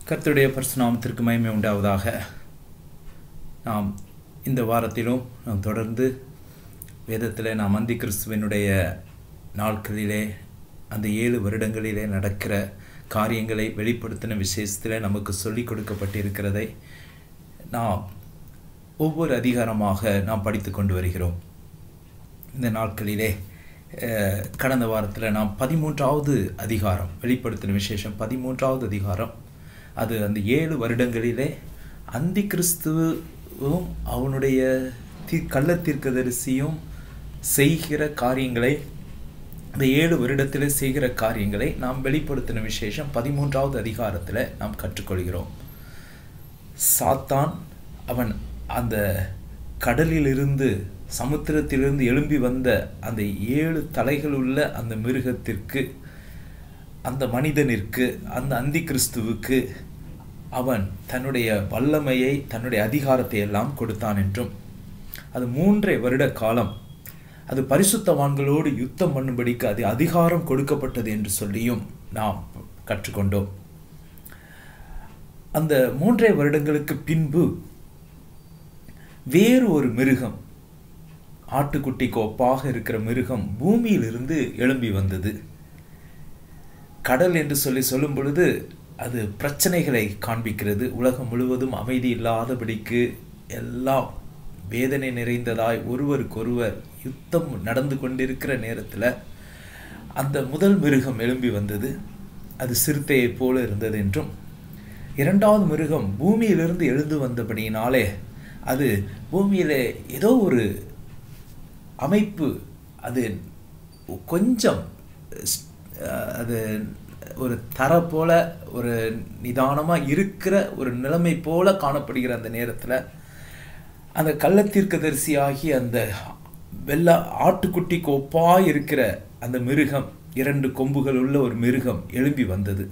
கர்த்தருடைய பரிசுநாமத்திற்கு மகிமை உண்டாவதாக நாம் இந்த வாரத்திலும் நாம் தொடர்ந்து வேதத்தில் நாம் அந்தி கிறிஸ்துவனுடைய நாட்களிலே அந்த ஏழு வருடங்களிலே நடக்கிற காரியங்களை வெளிப்படுத்தின விசேஷத்தில் நமக்கு சொல்லிக் கொடுக்கப்பட்டிருக்கிறதை நாம் ஒவ்வொரு அதிகாரமாக நாம் படித்து கொண்டு வருகிறோம் இந்த நாட்களிலே அஹ், கடந்த வாரத்தில் நாம் பதிமூன்றாவது அதிகாரம் வெளிப்படுத்தின விசேஷம் பதிமூன்றாவது அதிகாரம் அது அந்த ஏழு வருடங்களிலே அந்தி கிறிஸ்துவும் அவனுடைய தி கள்ளத்தீர்க்கதரிசியும் செய்கிற காரியங்களை இந்த ஏழு வருடத்தில் செய்கிற காரியங்களை நாம் வெளிப்படுத்தின விசேஷம் பதிமூன்றாவது அதிகாரத்தில் நாம் கற்றுக்கொள்கிறோம் சாத்தான் அவன் அந்த கடலிலிருந்து சமுத்திரத்திலிருந்து எழும்பி வந்த அந்த ஏழு தலைகள் உள்ள அந்த மிருகத்திற்கு அந்த மனிதனிற்கு அந்த அந்தி கிறிஸ்துவுக்கு அவன் தன்னுடைய வல்லமையை தன்னுடைய அதிகாரத்தை எல்லாம் கொடுத்தான் என்றும் அது மூன்றரை வருட காலம் அது பரிசுத்தவான்களோடு யுத்தம் பண்ணும்படிக்கு அது அதிகாரம் கொடுக்கப்பட்டது என்று சொல்லியும் நாம் கற்றுக்கொண்டோம் அந்த மூன்றரை வருடங்களுக்கு பின்பு வேறு ஒரு மிருகம் ஆட்டுக்குட்டிக்கு ஒப்பாக இருக்கிற மிருகம் பூமியிலிருந்து எழும்பி வந்தது கடல் என்று சொல்லி சொல்லும் பொழுது அது பிரச்சனைகளை காண்பிக்கிறது உலகம் முழுவதும் அமைதி இல்லாதபடிக்கு எல்லாம் வேதனை நிறைந்ததாய் ஒருவருக்கொருவர் யுத்தம் நடந்து கொண்டிருக்கிற நேரத்தில் அந்த முதல் மிருகம் எழும்பி வந்தது அது சிறுத்தையைப் போல இருந்தது என்றும் இரண்டாவது மிருகம் பூமியிலிருந்து எழுந்து வந்தபடியினாலே அது பூமியிலே ஏதோ ஒரு அமைப்பு அது கொஞ்சம் அஹ், அது ஒரு தர போல ஒரு நிதானமாக இருக்கிற ஒரு நிலைமை போல காணப்படுகிற அந்த நேரத்தில் அந்த கள்ளத்தீர்க்கதரிசி ஆகிய அந்த வெள்ள ஆட்டுக்குட்டிக்கு ஒப்பாய் இருக்கிற அந்த மிருகம் இரண்டு கொம்புகள் உள்ள ஒரு மிருகம் எழும்பி வந்தது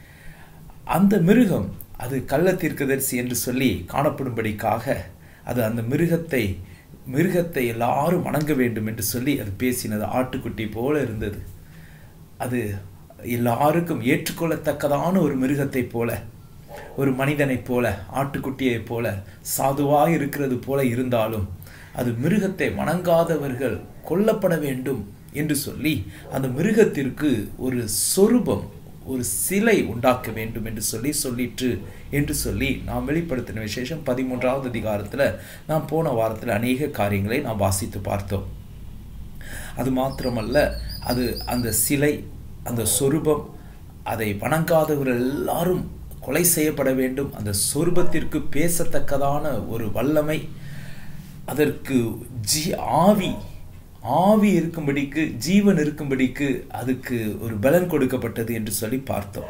அந்த மிருகம் அது கள்ள தீர்க்கதரிசி என்று சொல்லி காணப்படும்படிக்காக அது அந்த மிருகத்தை மிருகத்தை எல்லாரும் வணங்க வேண்டும் என்று சொல்லி அது பேசினது ஆட்டுக்குட்டி போல இருந்தது அது எல்லாருக்கும் ஏற்றுக்கொள்ளத்தக்கதான ஒரு மிருகத்தைப் போல ஒரு மனிதனைப் போல ஆட்டுக்குட்டியைப் போல சாதுவாக இருக்கிறது போல இருந்தாலும் அது மிருகத்தை வணங்காதவர்கள் கொல்லப்பட வேண்டும் என்று சொல்லி அந்த மிருகத்திற்கு ஒரு சொரூபம் ஒரு சிலை உண்டாக்க வேண்டும் என்று சொல்லி சொல்லிற்று என்று சொல்லி நாம் வெளிப்படுத்தின விசேஷம் பதிமூன்றாவது அதிகாரத்தில் நாம் போன வாரத்தில் அநேக காரியங்களை நாம் வாசித்து பார்த்தோம் அது மாத்திரமல்ல அது அந்த சிலை அந்த சொரூபம் அதை வணங்காதவர்கள் எல்லாரும் கொலை செய்யப்பட வேண்டும் அந்த சொரூபத்திற்கு பேசத்தக்கதான ஒரு வல்லமை அதற்கு ஜீ ஆவி ஆவி இருக்கும்படிக்கு ஜீவன் இருக்கும்படிக்கு அதுக்கு ஒரு பலன் கொடுக்கப்பட்டது என்று சொல்லி பார்த்தோம்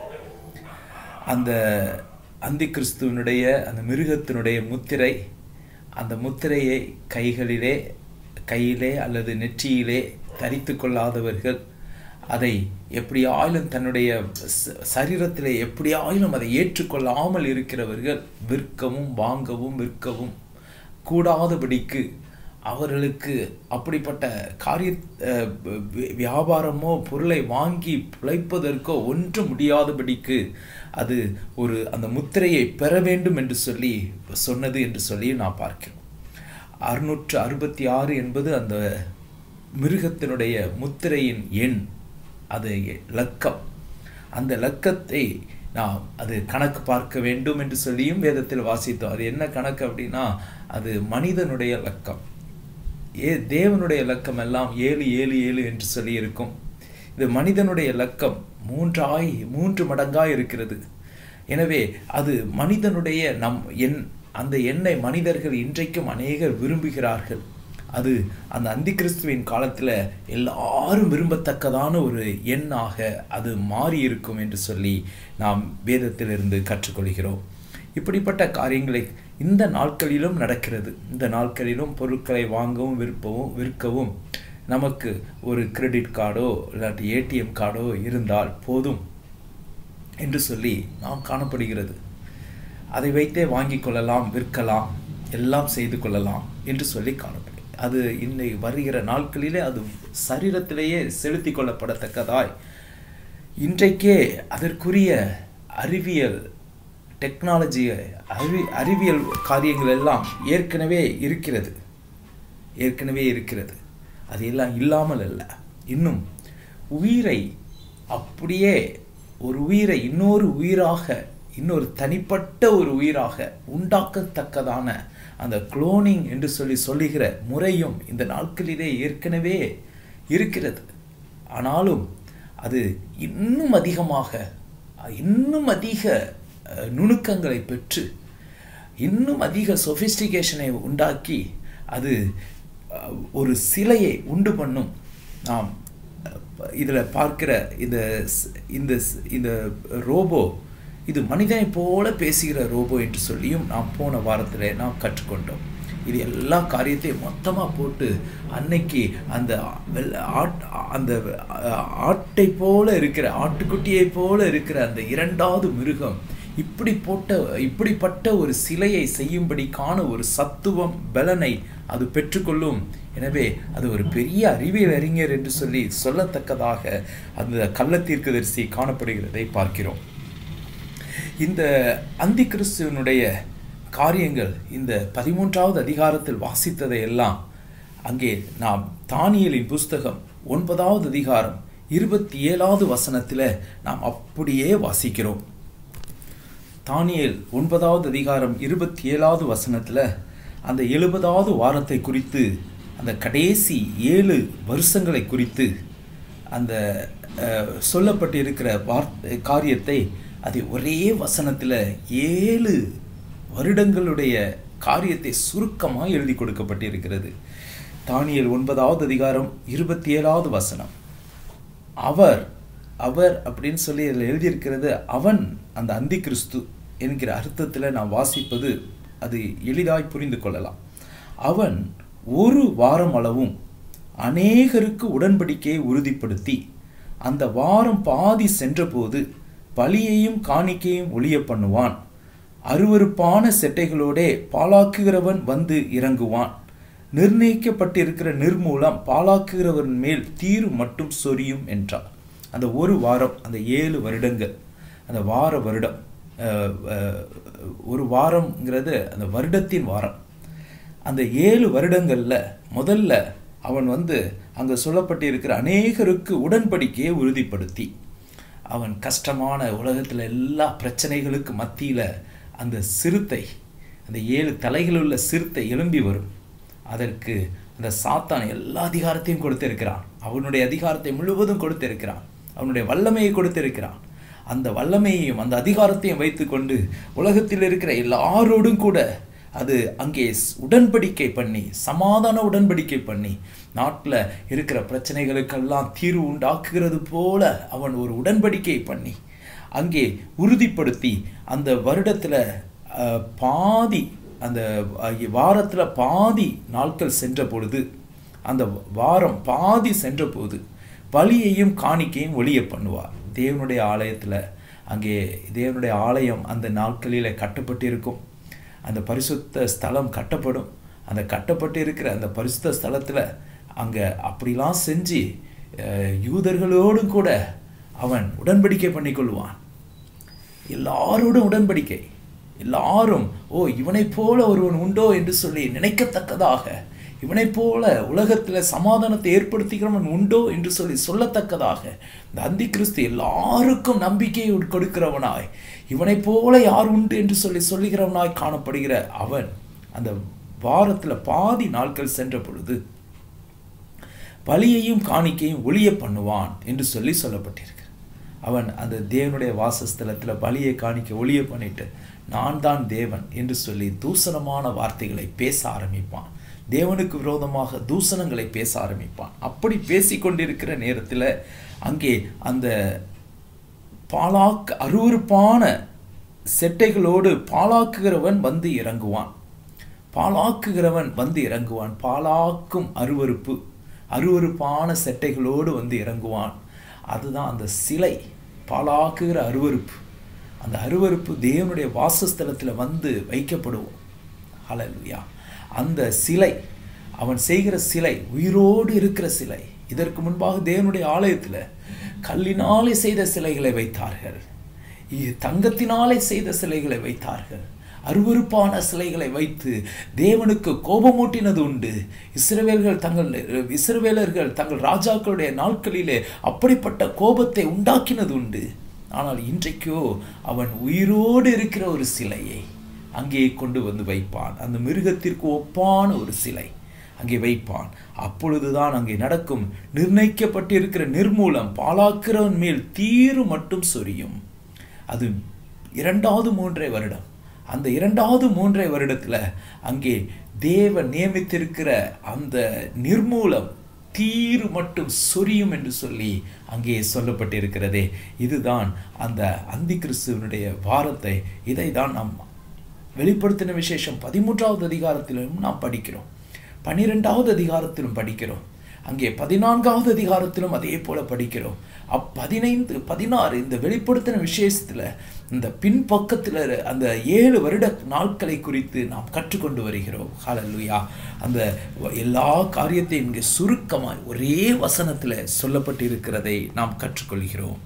அந்த அந்தி கிறிஸ்துவனுடைய அந்த மிருகத்தினுடைய முத்திரை அந்த முத்திரையை கைகளிலே கையிலே அல்லது நெற்றியிலே தரித்து கொள்ளாதவர்கள் அதை எப்படியாயிலும் தன்னுடைய ச- சரீரத்திலே எப்படியாயிலும் அதை ஏற்றுக்கொள்ளாமல் இருக்கிறவர்கள் விற்கவும் வாங்கவும் விற்கவும் கூடாதபடிக்கு அவர்களுக்கு அப்படிப்பட்ட காரிய அஹ், வி- வியாபாரமோ பொருளை வாங்கி பிழைப்பதற்கோ ஒன்றும் முடியாதபடிக்கு அது ஒரு அந்த முத்திரையை பெற வேண்டும் என்று சொல்லி சொன்னது என்று சொல்லி நான் பார்க்கிறோம் அறுநூற்று அறுபத்தி ஆறு என்பது அந்த மிருகத்தினுடைய முத்திரையின் எண் அது லக்கம் அந்த லக்கத்தை நாம் அது கணக்கு பார்க்க வேண்டும் என்று சொல்லியும் வேதத்தில் வாசித்தோம் அது என்ன கணக்கு அப்படின்னா அது மனிதனுடைய லக்கம் ஏ தேவனுடைய லக்கம் எல்லாம் ஏழு ஏழு ஏழு என்று சொல்லி இருக்கும் இது மனிதனுடைய லக்கம் மூன்றாய் மூன்று மடங்காய் இருக்கிறது எனவே அது மனிதனுடைய நம் எண் அந்த எண்ணை மனிதர்கள் இன்றைக்கும் அநேகர் விரும்புகிறார்கள் அது அந்த அந்தி கிறிஸ்துவின் காலத்தில் எல்லாரும் விரும்பத்தக்கதான ஒரு எண்ணாக அது மாறி இருக்கும் என்று சொல்லி நாம் வேதத்திலிருந்து கற்றுக்கொள்கிறோம் இப்படிப்பட்ட காரியங்களை இந்த நாட்களிலும் நடக்கிறது இந்த நாட்களிலும் பொருட்களை வாங்கவும் விற்பவும் விற்கவும் நமக்கு ஒரு கிரெடிட் கார்டோ இல்லாட்டி ஏடிஎம் கார்டோ இருந்தால் போதும் என்று சொல்லி நாம் காணப்படுகிறது அதை வைத்தே வாங்கிக் கொள்ளலாம் விற்கலாம் எல்லாம் செய்து கொள்ளலாம் என்று சொல்லி காணப்படுகிறது அது இன்னை வருகிற நாட்களிலே அது சரீரத்திலேயே செலுத்தி கொள்ளப்படத்தக்கதாய் இன்றைக்கே அதற்குரிய அறிவியல் டெக்னாலஜி அறிவி அறிவியல் காரியங்கள் எல்லாம் ஏற்கனவே இருக்கிறது ஏற்கனவே இருக்கிறது அது எல்லாம் இல்லாமல் அல்ல இன்னும் உயிரை அப்படியே ஒரு உயிரை இன்னொரு உயிராக இன்னொரு தனிப்பட்ட ஒரு உயிராக உண்டாக்கத்தக்கதான அந்த குளோனிங் என்று சொல்லி சொல்லுகிற முறையும் இந்த நாட்களிலே ஏற்கனவே இருக்கிறது ஆனாலும் அது இன்னும் அதிகமாக இன்னும் அதிக அஹ், நுணுக்கங்களை பெற்று இன்னும் அதிக சொஃபிஸ்டிகேஷனை உண்டாக்கி அது அஹ், ஒரு சிலையை உண்டு பண்ணும் நாம் இதில் பார்க்கிற இந்த ஸ்- இந்த ஸ்- இந்த ரோபோ இது மனிதனைப் போல பேசுகிற ரோபோ என்று சொல்லியும் நாம் போன வாரத்தில் நாம் கற்றுக்கொண்டோம் இது எல்லா காரியத்தையும் மொத்தமாக போட்டு அன்னைக்கு அந்த வெள்ள- ஆட் அந்த அஹ், ஆட்டை போல இருக்கிற ஆட்டுக்குட்டியை போல இருக்கிற அந்த இரண்டாவது மிருகம் இப்படி போட்ட இப்படிப்பட்ட ஒரு சிலையை செய்யும்படிக்கான ஒரு சத்துவம் பலனை அது பெற்றுக்கொள்ளும் எனவே அது ஒரு பெரிய அறிவியல் அறிஞர் என்று சொல்லி சொல்லத்தக்கதாக அந்த கள்ளத்தீர்க்கதரிசி காணப்படுகிறதை பார்க்கிறோம் இந்த அந்தி கிறிஸ்துவனுடைய காரியங்கள் இந்த பதிமூன்றாவது அதிகாரத்தில் வாசித்ததை எல்லாம் அங்கே நாம் தானியலின் புஸ்தகம் ஒன்பதாவது அதிகாரம் இருபத்தி ஏழாவது வசனத்தில் நாம் அப்படியே வாசிக்கிறோம் தானியேல் ஒன்பதாவது அதிகாரம் இருபத்தி ஏழாவது வசனத்தில் அந்த எழுபதாவது வாரத்தை குறித்து அந்த கடைசி ஏழு வருஷங்களை குறித்து அந்த அஹ், சொல்லப்பட்டிருக்கிற வார்த்தை காரியத்தை அதை ஒரே வசனத்தில் ஏழு வருடங்களுடைய காரியத்தை சுருக்கமாக எழுதி கொடுக்கப்பட்டிருக்கிறது தானியேல் ஒன்பதாவது அதிகாரம் இருபத்தி ஏழாவது வசனம் அவர் அவர் அப்படின்னு சொல்லி அதில் எழுதியிருக்கிறது அவன் அந்த அந்தி கிறிஸ்து என்கிற அர்த்தத்தில் நான் வாசிப்பது அது எளிதாய் புரிந்து கொள்ளலாம் அவன் ஒரு வாரம் அளவும் அநேகருக்கு உடன்படிக்கையை உறுதிப்படுத்தி அந்த வாரம் பாதி சென்றபோது பலியையும் காணிக்கையும் ஒளிய பண்ணுவான் அருவருப்பான செட்டைகளோடே பாலாக்குகிறவன் வந்து இறங்குவான் நிர்ணயிக்கப்பட்டிருக்கிற நிர்மூலம் பாலாக்குகிறவன் மேல் தீரு மட்டும் சொரியும் என்றார் அந்த ஒரு வாரம் அந்த ஏழு வருடங்கள் அந்த வார வருடம் அஹ், அஹ், ஒரு வாரம்ங்கிறது அந்த வருடத்தின் வாரம் அந்த ஏழு வருடங்களில் முதல்ல அவன் வந்து அங்கே சொல்லப்பட்டிருக்கிற அநேகருக்கு உடன்படிக்கையை உறுதிப்படுத்தி அவன் கஷ்டமான உலகத்தில் எல்லா பிரச்சனைகளுக்கு மத்தியில் அந்த சிறுத்தை அந்த ஏழு தலைகளுள்ள சிறுத்தை எழும்பி வரும் அதற்கு அந்த சாத்தான் எல்லா அதிகாரத்தையும் கொடுத்திருக்கிறான் அவனுடைய அதிகாரத்தை முழுவதும் கொடுத்திருக்கிறான் அவனுடைய வல்லமையை கொடுத்திருக்கிறான் அந்த வல்லமையையும் அந்த அதிகாரத்தையும் வைத்துக்கொண்டு உலகத்தில் இருக்கிற எல்லாரோடும் கூட அது அங்கே ஸ்- உடன்படிக்கை பண்ணி சமாதான உடன்படிக்கை பண்ணி நாட்டில் இருக்கிற பிரச்சனைகளுக்கெல்லாம் தீர்வு உண்டாக்குகிறது போல அவன் ஒரு உடன்படிக்கை பண்ணி அங்கே உறுதிப்படுத்தி அந்த வருடத்தில் பாதி அந்த வாரத்தில் பாதி நாட்கள் சென்ற பொழுது அந்த வாரம் பாதி சென்ற போது பலியையும் காணிக்கையும் ஒளிய பண்ணுவார் தேவனுடைய ஆலயத்தில் அங்கே தேவனுடைய ஆலயம் அந்த நாட்களில் கட்டப்பட்டிருக்கும் அந்த பரிசுத்த ஸ்தலம் கட்டப்படும் அந்த கட்டப்பட்டு இருக்கிற அந்த பரிசுத்த ஸ்தலத்தில் அங்கே அப்படிலாம் செஞ்சு அஹ், யூதர்களோடும் கூட அவன் உடன்படிக்கை பண்ணிக்கொள்வான் எல்லாரோடும் உடன்படிக்கை எல்லாரும் ஓ இவனைப் போல ஒருவன் உண்டோ என்று சொல்லி நினைக்கத்தக்கதாக இவனைப் போல உலகத்தில் சமாதானத்தை ஏற்படுத்துகிறவன் உண்டோ என்று சொல்லி சொல்லத்தக்கதாக இந்த அந்தி கிறிஸ்து எல்லாருக்கும் நம்பிக்கையை கொடுக்கிறவனாய் இவனைப் போல யார் உண்டு என்று சொல்லி சொல்லுகிறவனாய் காணப்படுகிற அவன் அந்த வாரத்தில் பாதி நாட்கள் சென்ற பொழுது பலியையும் காணிக்கையும் ஒளிய பண்ணுவான் என்று சொல்லி சொல்லப்பட்டிருக்கு அவன் அந்த தேவனுடைய வாசஸ்தலத்தில் பலியை காணிக்க ஒளிய பண்ணிட்டு நான் தான் தேவன் என்று சொல்லி தூசணமான வார்த்தைகளை பேச ஆரம்பிப்பான் தேவனுக்கு விரோதமாக தூசணங்களை பேச ஆரம்பிப்பான் அப்படி பேசிக்கொண்டிருக்கிற நேரத்தில் அங்கே அந்த பாலாக்கு அருவருப்பான செட்டைகளோடு பாலாக்குகிறவன் வந்து இறங்குவான் பாலாக்குகிறவன் வந்து இறங்குவான் பாலாக்கும் அருவருப்பு அருவருப்பான செட்டைகளோடு வந்து இறங்குவான் அதுதான் அந்த சிலை பாலாக்குகிற அருவருப்பு அந்த அருவருப்பு தேவனுடைய வாசஸ்தலத்தில் வந்து வைக்கப்படுவோம் ஹalleluya அந்த சிலை அவன் செய்கிற சிலை உயிரோடு இருக்கிற சிலை இதற்கு முன்பாக தேவனுடைய ஆலயத்தில் கல்லினாலே செய்த சிலைகளை வைத்தார்கள் இ- தங்கத்தினாலே செய்த சிலைகளை வைத்தார்கள் அருவருப்பான சிலைகளை வைத்து தேவனுக்கு கோபமூட்டினது உண்டு இஸ்ரவேல்கள் தங்கள் இஸ்ரவேலர்கள் தங்கள் ராஜாக்களுடைய நாட்களிலே அப்படிப்பட்ட கோபத்தை உண்டாக்கினது உண்டு ஆனால் இன்றைக்கோ அவன் உயிரோடு இருக்கிற ஒரு சிலையை அங்கே கொண்டு வந்து வைப்பான் அந்த மிருகத்திற்கு ஒப்பான ஒரு சிலை அங்கே வைப்பான் அப்பொழுதுதான் அங்கே நடக்கும் நிர்ணயிக்கப்பட்டிருக்கிற நிர்மூலம் பாலாக்கிறவன் மேல் தீரு மட்டும் சொரியும் அது இரண்டாவது மூன்றை வருடம் அந்த இரண்டாவது மூன்றை வருடத்தில் அங்கே தேவன் நியமித்திருக்கிற அந்த நிர்மூலம் தீரு மட்டும் சொரியும் என்று சொல்லி அங்கே சொல்லப்பட்டிருக்கிறதே இதுதான் அந்த அந்தி கிறிஸ்துவனுடைய வாரத்தை இதை தான் நாம் வெளிப்படுத்தின விசேஷம் பதிமூன்றாவது அதிகாரத்திலும் நாம் படிக்கிறோம் பன்னிரெண்டாவது அதிகாரத்திலும் படிக்கிறோம் அங்கே பதினான்காவது அதிகாரத்திலும் அதே போல படிக்கிறோம் அப்பதினைந்து பதினாறு இந்த வெளிப்படுத்தின விசேஷத்தில் இந்த பின்பக்கத்தில் அந்த ஏழு வருட நாட்களை குறித்து நாம் கற்றுக்கொண்டு வருகிறோம் ஹalleluya அந்த எல்லா காரியத்தையும் இங்கே சுருக்கமாய் ஒரே வசனத்தில் சொல்லப்பட்டிருக்கிறதை நாம் கற்றுக்கொள்கிறோம்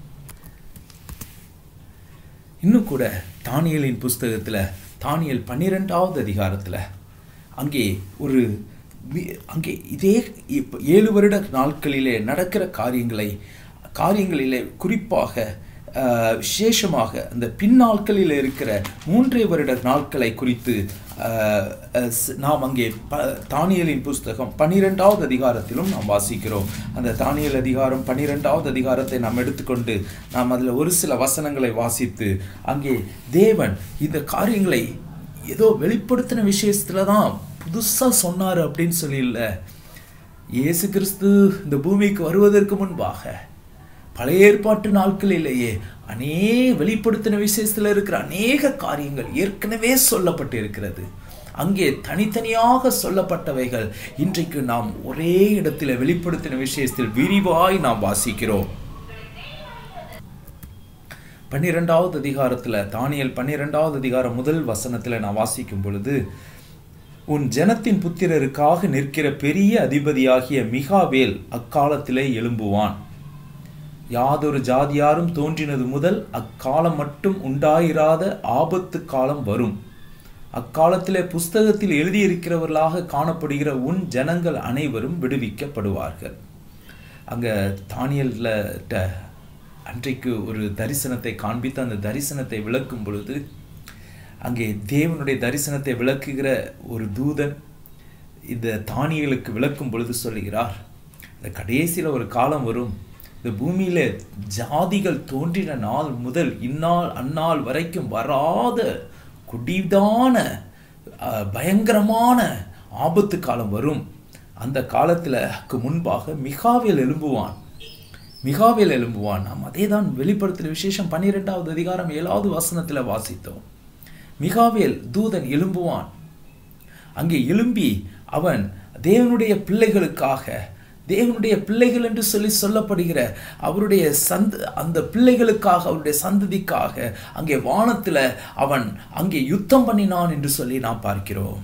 இன்னும் கூட தானியலின் புஸ்தகத்தில் தானியல் பன்னிரெண்டாவது அதிகாரத்தில் அங்கே ஒரு வி- அங்கே இதே இப்ப ஏழு வருட நாட்களிலே நடக்கிற காரியங்களை காரியங்களிலே குறிப்பாக ஆஹ், விசேஷமாக அந்த பின்னாட்களில் இருக்கிற மூன்றே வருட நாட்களை குறித்து ஆஹ், அஹ், ஸ்- நாம் அங்கே ப தானியலின் புஸ்தகம் பன்னிரெண்டாவது அதிகாரத்திலும் நாம் வாசிக்கிறோம் அந்த தானியல் அதிகாரம் பன்னிரெண்டாவது அதிகாரத்தை நாம் எடுத்துக்கொண்டு நாம் அதில் ஒரு சில வசனங்களை வாசித்து அங்கே தேவன் இந்த காரியங்களை ஏதோ வெளிப்படுத்தின விஷயத்துல தான் புதுசாக சொன்னார் அப்படின்னு சொல்லி இல்லை இயேசு கிறிஸ்து இந்த பூமிக்கு வருவதற்கு முன்பாக பழைய ஏற்பாட்டு நாட்களிலேயே அநே வெளிப்படுத்தின விசேஷத்தில் இருக்கிற அநேக காரியங்கள் ஏற்கனவே சொல்லப்பட்டு இருக்கிறது அங்கே தனித்தனியாக சொல்லப்பட்டவைகள் இன்றைக்கு நாம் ஒரே இடத்தில் வெளிப்படுத்தின விஷயத்தில் விரிவாய் நாம் வாசிக்கிறோம் பன்னிரெண்டாவது அதிகாரத்தில் தானியல் பன்னிரெண்டாவது அதிகாரம் முதல் வசனத்தில் நான் வாசிக்கும் பொழுது உன் ஜனத்தின் புத்திரருக்காக நிற்கிற பெரிய அதிபதியாகிய மிகாவேல் அக்காலத்திலே எழும்புவான் யாதொரு ஜாதியாரும் தோன்றினது முதல் அக்காலம் மட்டும் உண்டாயிராத ஆபத்து காலம் வரும் அக்காலத்திலே புஸ்தகத்தில் எழுதியிருக்கிறவர்களாக காணப்படுகிற உன் ஜனங்கள் அனைவரும் விடுவிக்கப்படுவார்கள் அங்க தானியல்ல ட- அன்றைக்கு ஒரு தரிசனத்தை காண்பித்து அந்த தரிசனத்தை விளக்கும் பொழுது அங்கே தேவனுடைய தரிசனத்தை விளக்குகிற ஒரு தூதன் இந்த தானியலுக்கு விளக்கும் பொழுது சொல்லுகிறார் இந்த கடைசியில் ஒரு காலம் வரும் இந்த பூமியில ஜாதிகள் தோன்றின நாள் முதல் இந்நாள் அந்நாள் வரைக்கும் வராத குடிதான அஹ், பயங்கரமான ஆபத்து காலம் வரும் அந்த காலத்துலக்கு முன்பாக மிகாவில் எழும்புவான் மிகாவில் எழும்புவான் நாம் அதே தான் வெளிப்படுத்தின விசேஷம் பன்னிரெண்டாவது அதிகாரம் ஏழாவது வசனத்தில் வாசித்தோம் மிகாவேல் தூதன் எழும்புவான் அங்கே எழும்பி அவன் தேவனுடைய பிள்ளைகளுக்காக தேவனுடைய பிள்ளைகள் என்று சொல்லி சொல்லப்படுகிற அவருடைய சந்த அந்த பிள்ளைகளுக்காக அவருடைய சந்ததிக்காக அங்கே வானத்தில் அவன் அங்கே யுத்தம் பண்ணினான் என்று சொல்லி நாம் பார்க்கிறோம்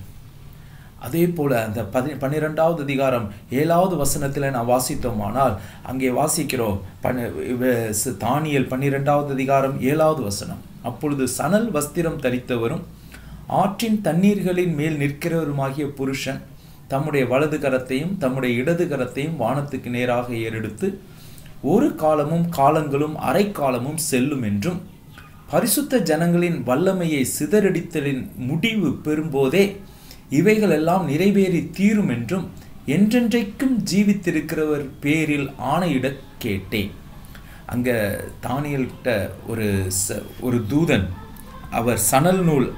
அதே போல அந்த பதி பன்னிரெண்டாவது அதிகாரம் ஏழாவது வசனத்தில் நான் வாசித்தோமானால் அங்கே வாசிக்கிறோம் பன்ன இவ- ஸ்- தானியேல் பன்னிரெண்டாவது அதிகாரம் ஏழாவது வசனம் அப்பொழுது சணல் வஸ்திரம் தரித்தவரும் ஆற்றின் தண்ணீர்களின் மேல் நிற்கிறவருமாகிய புருஷன் தம்முடைய வலது கரத்தையும் தம்முடைய இடது கரத்தையும் வானத்துக்கு நேராக ஏறெடுத்து ஒரு காலமும் காலங்களும் அரை காலமும் செல்லும் என்றும் பரிசுத்த ஜனங்களின் வல்லமையை சிதறடித்தலின் முடிவு பெறும்போதே இவைகள் எல்லாம் நிறைவேறி தீரும் என்றும் என்றென்றைக்கும் ஜீவித்திருக்கிறவர் பேரில் ஆணையிடக் கேட்டேன் அங்க தானியல்கிட்ட ஒரு ச- ஒரு தூதன் அவர் சணல் நூல்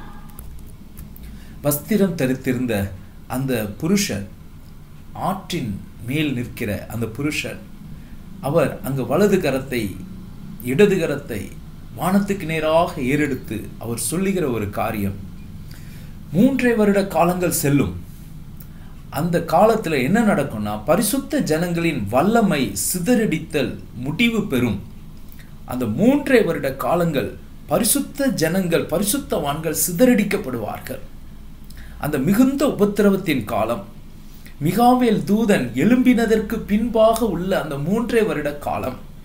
வஸ்திரம் தரித்திருந்த அந்த புருஷன் ஆற்றின் மேல் நிற்கிற அந்த புருஷன் அவர் அங்கு வலது கரத்தை இடது கரத்தை வானத்துக்கு நேராக ஏறெடுத்து அவர் சொல்லுகிற ஒரு காரியம் மூன்றே வருட காலங்கள் செல்லும் அந்த காலத்துல என்ன நடக்கும்னா பரிசுத்த ஜனங்களின் வல்லமை சிதறடித்தல் முடிவு பெறும் அந்த மூன்றே வருட காலங்கள் பரிசுத்த ஜனங்கள் பரிசுத்தவான்கள் சிதறடிக்கப்படுவார்கள் அந்த மிகுந்த உபத்திரவத்தின் காலம் மிகாவேல் தூதன் எழும்பினதற்கு பின்பாக உள்ள அந்த மூன்றே வருட காலம்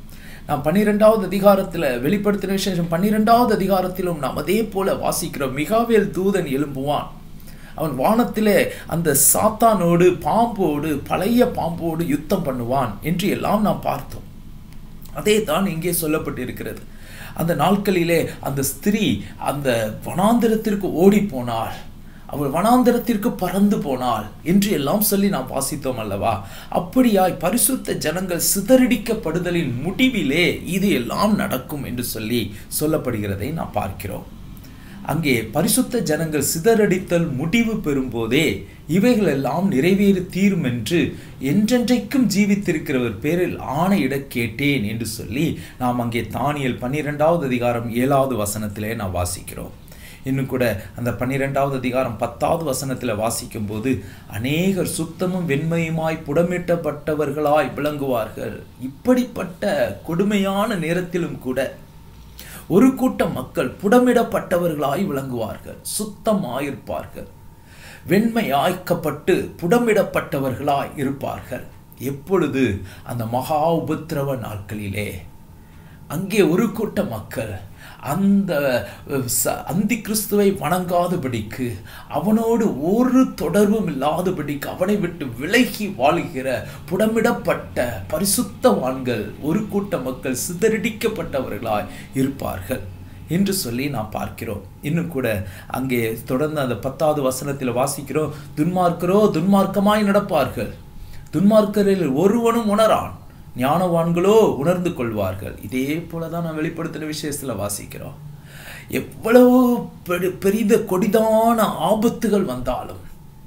நாம் பன்னிரெண்டாவது அதிகாரத்தில் வெளிப்படுத்தின விசேஷம் பன்னிரெண்டாவது அதிகாரத்திலும் நாம் அதே போல வாசிக்கிறோம் மிகாவேல் தூதன் எழும்புவான் அவன் வானத்திலே அந்த சாத்தானோடு பாம்போடு பழைய பாம்போடு யுத்தம் பண்ணுவான் என்று எல்லாம் நாம் பார்த்தோம் அதே தான் இங்கே சொல்லப்பட்டிருக்கிறது அந்த நாட்களிலே அந்த ஸ்திரீ அந்த வனாந்திரத்திற்கு ஓடி போனாள் அவள் வனாந்திரத்திற்கு பறந்து போனாள் என்று எல்லாம் சொல்லி நாம் வாசித்தோம் அல்லவா அப்படியாய் பரிசுத்த ஜனங்கள் சிதறடிக்கப்படுதலின் முடிவிலே இது எல்லாம் நடக்கும் என்று சொல்லி சொல்லப்படுகிறதை நாம் பார்க்கிறோம் அங்கே பரிசுத்த ஜனங்கள் சிதறடித்தல் முடிவு பெறும்போதே இவைகள் எல்லாம் நிறைவேறி தீரும் என்று என்றென்றைக்கும் ஜீவித்திருக்கிறவர் பேரில் ஆணையிட கேட்டேன் என்று சொல்லி நாம் அங்கே தானியல் பன்னிரெண்டாவது அதிகாரம் ஏழாவது வசனத்திலே நாம் வாசிக்கிறோம் இன்னும் கூட அந்த பன்னிரெண்டாவது அதிகாரம் பத்தாவது வசனத்தில் வாசிக்கும் போது அநேகர் சுத்தமும் வெண்மையுமாய் புடமிட்டப்பட்டவர்களாய் விளங்குவார்கள் இப்படிப்பட்ட கொடுமையான நேரத்திலும் கூட ஒரு கூட்டம் மக்கள் புடமிடப்பட்டவர்களாய் விளங்குவார்கள் சுத்தமாயிருப்பார்கள் வெண்மையாய்க்கப்பட்டு புடமிடப்பட்டவர்களாய் இருப்பார்கள் எப்பொழுது அந்த மகா உபத்திரவ நாட்களிலே அங்கே ஒரு கூட்ட மக்கள் அந்த அந்தி கிறிஸ்துவை வணங்காதபடிக்கு அவனோடு ஒரு தொடர்பும் இல்லாதபடிக்கு அவனை விட்டு விலகி வாழ்கிற புடமிடப்பட்ட பரிசுத்தவான்கள் ஒரு கூட்ட மக்கள் சிதறடிக்கப்பட்டவர்களாய் இருப்பார்கள் என்று சொல்லி நாம் பார்க்கிறோம் இன்னும் கூட அங்கே தொடர்ந்து அந்த பத்தாவது வசனத்தில் வாசிக்கிறோம் துன்மார்க்கரோ துன்மார்க்கமாய் நடப்பார்கள் துன்மார்க்கரில் ஒருவனும் உணரான் ஞானவான்களோ உணர்ந்து கொள்வார்கள் இதே போல தான் நான் வெளிப்படுத்தின விஷயத்தில் வாசிக்கிறோம் எவ்வளவு பெரு பெரித கொடிதான ஆபத்துகள் வந்தாலும்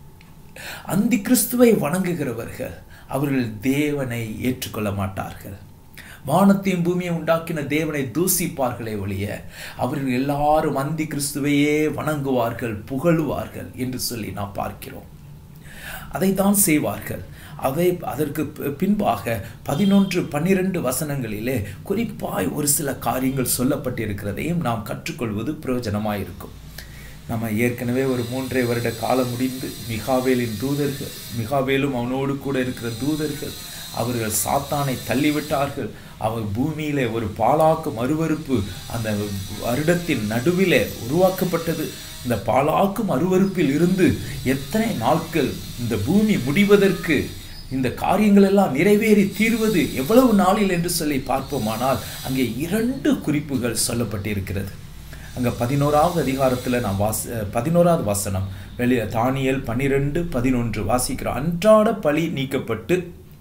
அந்தி கிறிஸ்துவை வணங்குகிறவர்கள் அவர்கள் தேவனை ஏற்றுக்கொள்ள மாட்டார்கள் வானத்தையும் பூமியை உண்டாக்கின தேவனை தூசிப்பார்களே ஒழிய அவர்கள் எல்லாரும் அந்தி கிறிஸ்துவையே வணங்குவார்கள் புகழுவார்கள் என்று சொல்லி நாம் பார்க்கிறோம் அதைத்தான் செய்வார்கள் அதை அதற்கு பின்பாக பதினொன்று பன்னிரண்டு வசனங்களிலே குறிப்பாய் ஒரு சில காரியங்கள் சொல்லப்பட்டிருக்கிறதையும் நாம் கற்றுக்கொள்வது பிரயோஜனமாயிருக்கும் நம்ம ஏற்கனவே ஒரு மூன்றரை வருட காலம் முடிந்து மிகாவேலின் தூதர்கள் மிகாவேலும் அவனோடு கூட இருக்கிற தூதர்கள் அவர்கள் சாத்தானை தள்ளிவிட்டார்கள் அவர் பூமியிலே ஒரு பாலாக்கும் அருவறுப்பு அந்த வருடத்தின் நடுவிலே உருவாக்கப்பட்டது இந்த பாலாக்கும் அருவறுப்பில் இருந்து எத்தனை நாட்கள் இந்த பூமி முடிவதற்கு இந்த காரியங்கள் எல்லாம் நிறைவேறி தீர்வது எவ்வளவு நாளில் என்று சொல்லி பார்ப்போமானால் அங்கே இரண்டு குறிப்புகள் சொல்லப்பட்டிருக்கிறது அங்கே பதினோராவது அதிகாரத்தில் நான் வாச பதினோராவது வாசனம் வெளியே தானியல் பனிரெண்டு பதினொன்று வாசிக்கிறோம் அன்றாட பழி நீக்கப்பட்டு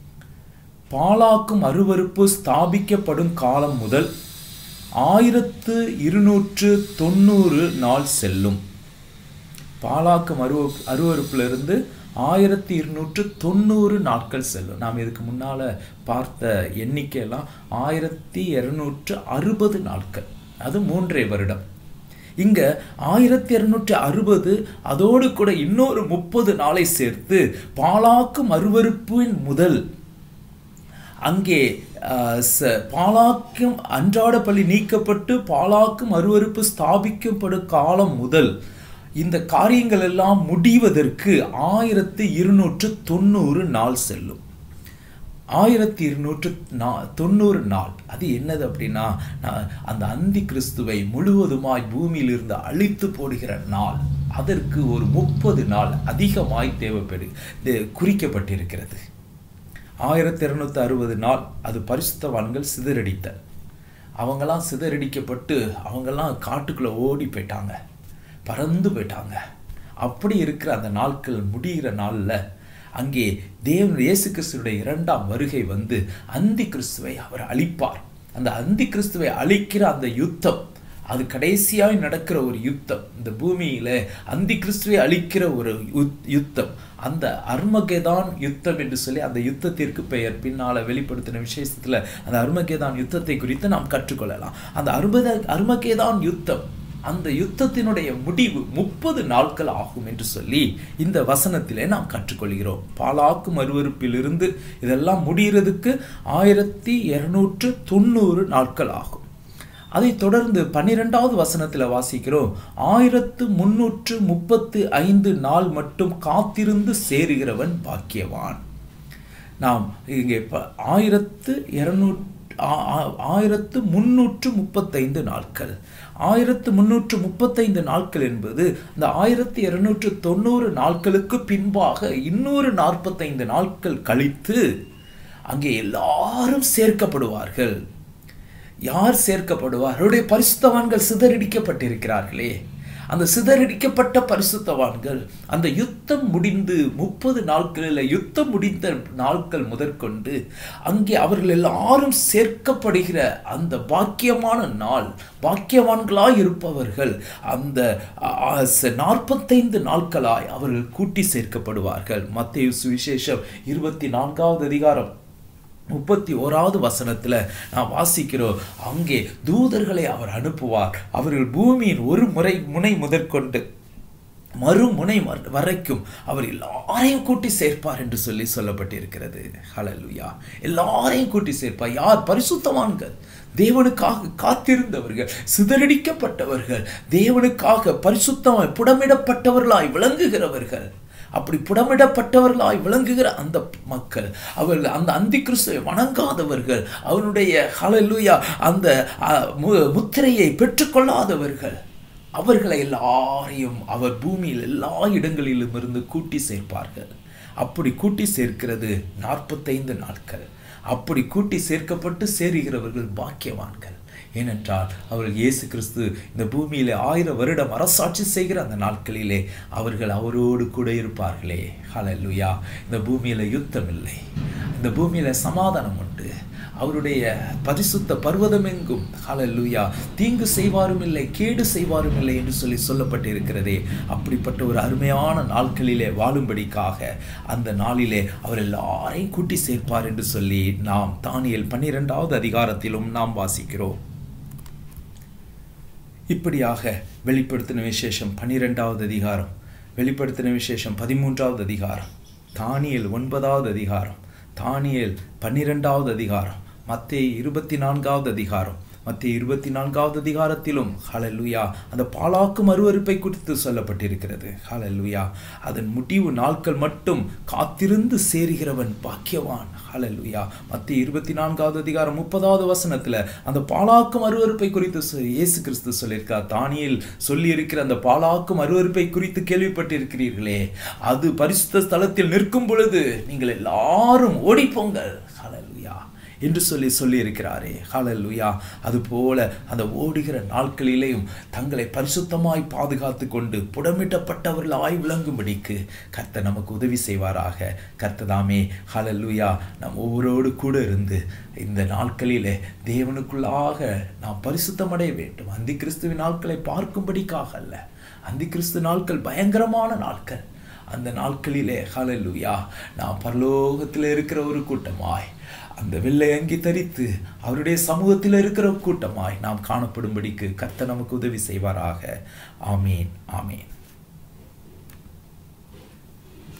பாலாக்கும் அருவறுப்பு ஸ்தாபிக்கப்படும் காலம் முதல் ஆயிரத்து இருநூற்று தொண்ணூறு நாள் செல்லும் பாலாக்கும் அருவ அருவறுப்பிலிருந்து ஆயிரத்தி இருநூற்று தொண்ணூறு நாட்கள் செல்லும் நாம் இதுக்கு முன்னால் பார்த்த எண்ணிக்கையெல்லாம் ஆயிரத்தி இரநூற்று அறுபது நாட்கள் அது மூன்றே வருடம் இங்க ஆயிரத்தி இருநூற்றி அறுபது அதோடு கூட இன்னொரு முப்பது நாளை சேர்த்து பாலாக்கும் அருவறுப்பின் முதல் அங்கே பாலாக்கும் அன்றாட பள்ளி நீக்கப்பட்டு பாலாக்கும் அருவறுப்பு ஸ்தாபிக்கப்படும் காலம் முதல் இந்த காரியங்கள் எல்லாம் முடிவதற்கு ஆயிரத்தி இருநூற்று தொண்ணூறு நாள் செல்லும் ஆயிரத்தி இருநூற்று நா தொண்ணூறு நாள் அது என்னது அப்படின்னா அந்த அந்தி கிறிஸ்துவை முழுவதுமாய் பூமியிலிருந்து அழித்து போடுகிற நாள் அதற்கு ஒரு முப்பது நாள் அதிகமாய் தேவைப்படு குறிக்கப்பட்டிருக்கிறது ஆயிரத்தி இரநூத்தி அறுபது நாள் அது பரிசுத்தவான்கள் சிதறடித்தல் அவங்கெல்லாம் சிதறடிக்கப்பட்டு அவங்கெல்லாம் காட்டுக்குள்ளே ஓடி போயிட்டாங்க பறந்து போயிட்டாங்க அப்படி இருக்கிற அந்த நாட்கள் முடிகிற நாளில் அங்கே தேவன் இயேசு கிறிஸ்துடைய இரண்டாம் வருகை வந்து அந்தி கிறிஸ்துவை அவர் அழிப்பார் அந்த அந்தி கிறிஸ்துவை அழிக்கிற அந்த யுத்தம் அது கடைசியாய் நடக்கிற ஒரு யுத்தம் இந்த பூமியில அந்தி கிறிஸ்துவை அழிக்கிற ஒரு யுத்தம் அந்த அருமகேதான் யுத்தம் என்று சொல்லி அந்த யுத்தத்திற்கு பெயர் பின்னால வெளிப்படுத்தின விசேஷத்துல அந்த அருமகேதான் யுத்தத்தை குறித்து நாம் கற்றுக்கொள்ளலாம் அந்த அருமத அருமகேதான் யுத்தம் அந்த யுத்தத்தினுடைய முடிவு முப்பது நாட்கள் ஆகும் என்று சொல்லி இந்த வசனத்திலே நாம் கற்றுக்கொள்கிறோம் பாலாக்கும் அருவறுப்பிலிருந்து இதெல்லாம் முடிகிறதுக்கு ஆயிரத்தி இருநூற்று தொண்ணூறு நாட்கள் ஆகும் அதை தொடர்ந்து பன்னிரெண்டாவது வசனத்தில் வாசிக்கிறோம் ஆயிரத்து முன்னூற்று முப்பத்து ஐந்து நாள் மட்டும் காத்திருந்து சேருகிறவன் பாக்கியவான் நாம் இங்கே ஆயிரத்து இருநூற்று ஆயிரத்து முன்னூற்று முப்பத்தைந்து நாட்கள் ஆயிரத்து முன்னூற்று முப்பத்தைந்து நாட்கள் என்பது இந்த ஆயிரத்தி இருநூற்று தொண்ணூறு நாட்களுக்கு பின்பாக இன்னொரு நாற்பத்தைந்து நாட்கள் கழித்து அங்கே எல்லாரும் சேர்க்கப்படுவார்கள் யார் சேர்க்கப்படுவார் அவருடைய பரிசுத்தவான்கள் சிதறடிக்கப்பட்டிருக்கிறார்களே அந்த சிதறடிக்கப்பட்ட பரிசுத்தவான்கள் அந்த யுத்தம் முடிந்து முப்பது நாட்களில் யுத்தம் முடிந்த நாட்கள் முதற்கொண்டு அங்கே அவர்கள் எல்லாரும் சேர்க்கப்படுகிற அந்த பாக்கியமான நாள் பாக்கியவான்களாய் இருப்பவர்கள் அந்த நாற்பத்தைந்து நாட்களாய் அவர்கள் கூட்டி சேர்க்கப்படுவார்கள் மத்திய சுவிசேஷம் இருபத்தி நான்காவது அதிகாரம் முப்பத்தி ஓராவது வசனத்தில் நான் வாசிக்கிறோம் அங்கே தூதர்களை அவர் அனுப்புவார் அவர்கள் பூமியின் ஒரு முறை முனை முதற்கொண்டு மறுமுனை வரைக்கும் அவர் எல்லாரையும் கூட்டி சேர்ப்பார் என்று சொல்லி சொல்லப்பட்டிருக்கிறது ஹலலுயா எல்லாரையும் கூட்டி சேர்ப்பார் யார் பரிசுத்தவான்கள் தேவனுக்காக காத்திருந்தவர்கள் சிதறடிக்கப்பட்டவர்கள் தேவனுக்காக பரிசுத்தமாய் புடமிடப்பட்டவர்களாய் விளங்குகிறவர்கள் அப்படி புடமிடப்பட்டவர்களாய் விளங்குகிற அந்த மக்கள் அவர்கள் அந்த அந்தி கிறிஸ்துவை வணங்காதவர்கள் அவனுடைய ஹலலுயா அந்த முத்திரையை பெற்றுக்கொள்ளாதவர்கள் அவர்களை எல்லாரையும் அவர் பூமியில் எல்லா இடங்களிலும் இருந்து கூட்டி சேர்ப்பார்கள் அப்படி கூட்டி சேர்க்கிறது நாற்பத்தைந்து நாட்கள் அப்படி கூட்டி சேர்க்கப்பட்டு சேருகிறவர்கள் பாக்கியவான்கள் ஏனென்றால் அவர்கள் இயேசு கிறிஸ்து இந்த பூமியிலே ஆயிரம் வருடம் அரசாட்சி செய்கிற அந்த நாட்களிலே அவர்கள் அவரோடு கூட இருப்பார்களே ஹலலுயா இந்த பூமியில யுத்தம் இல்லை இந்த பூமியில சமாதானம் உண்டு அவருடைய பரிசுத்த பர்வதம் எங்கும் ஹலலுயா தீங்கு செய்வாரும் இல்லை கேடு செய்வாரும் இல்லை என்று சொல்லி சொல்லப்பட்டிருக்கிறதே அப்படிப்பட்ட ஒரு அருமையான நாட்களிலே வாழும்படிக்காக அந்த நாளிலே அவர் எல்லாரையும் கூட்டி சேர்ப்பார் என்று சொல்லி நாம் தானியல் பன்னிரெண்டாவது அதிகாரத்திலும் நாம் வாசிக்கிறோம் இப்படியாக வெளிப்படுத்தின விசேஷம் பன்னிரெண்டாவது அதிகாரம் வெளிப்படுத்தின விசேஷம் பதிமூன்றாவது அதிகாரம் தானியல் ஒன்பதாவது அதிகாரம் தானியல் பன்னிரெண்டாவது அதிகாரம் மத்திய இருபத்தி நான்காவது அதிகாரம் மத்திய இருபத்தி நான்காவது அதிகாரத்திலும் ஹலலுயா அந்த பாலாக்கும் அருவறுப்பை குறித்து சொல்லப்பட்டிருக்கிறது ஹலலுயா அதன் முடிவு நாட்கள் மட்டும் காத்திருந்து சேருகிறவன் பாக்கியவான் ஹலலுயா மத்திய இருபத்தி நான்காவது அதிகாரம் முப்பதாவது வசனத்துல அந்த பாலாக்கும் அருவறுப்பை குறித்து இயேசு கிறிஸ்து சொல்லியிருக்கார் தானியில் சொல்லி இருக்கிற அந்த பாலாக்கும் அருவறுப்பை குறித்து கேள்விப்பட்டிருக்கிறீர்களே அது பரிசுத்த ஸ்தலத்தில் நிற்கும் பொழுது நீங்கள் எல்லாரும் ஓடிப்போங்கள் ஹலலுயா என்று சொல்லி சொல்லியிருக்கிறாரே ஹலலுயா அதுபோல அந்த ஓடுகிற நாட்களிலேயும் தங்களை பரிசுத்தமாய் பாதுகாத்து கொண்டு புடமிட்டப்பட்டவர்களாய் விளங்கும்படிக்கு கர்த்த நமக்கு உதவி செய்வாராக கர்த்ததாமே ஹலலுயா நம் ஒவ்வொருவரோடு கூட இருந்து இந்த நாட்களிலே தேவனுக்குள்ளாக நாம் பரிசுத்தமடைய வேண்டும் அந்தி கிறிஸ்துவின் நாட்களை பார்க்கும்படிக்காக அல்ல அந்தி கிறிஸ்து நாட்கள் பயங்கரமான நாட்கள் அந்த நாட்களிலே ஹலலுயா நாம் பரலோகத்தில் இருக்கிற ஒரு கூட்டமாய் அந்த வெள்ளை அங்கி தரித்து அவருடைய சமூகத்தில் இருக்கிற கூட்டமாய் நாம் காணப்படும்படிக்கு கர்த்த நமக்கு உதவி செய்வாராக ஆமீன் ஆமீன்